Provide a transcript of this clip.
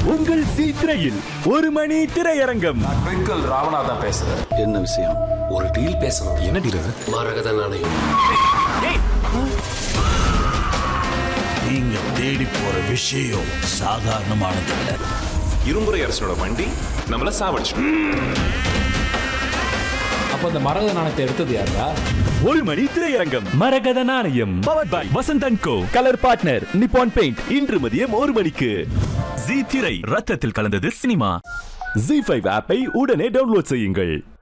உங்கள் சி திரையில் ஒரு மணி திரையரங்கம் ட்விங்கிள் ராமநாதன் பேசுறேன் என்ன விஷயம் ஒரு டீல் பேசணும் என்ன டீல் அது மரகத நாணயம் நீங்க தேடி போற விஷயம் சாதாரணமானதல்ல இரும்புரை அரசனோட வண்டி நம்மள சாவடிச்சு அப்ப அந்த மரகத நாணயத்தை எடுத்தது யாரா ஒரு மணி திரையரங்கம் Maragatha Naanayam power by Vasanthan co colour partner Nippon paint இன்று மதியம் ஒரு மணிக்கு ஜி திரை ரத்தத்தில் கலந்தது சினிமா ஜி ஃபைவ் ஆப்பை உடனே டவுன்லோட் செய்யுங்கள்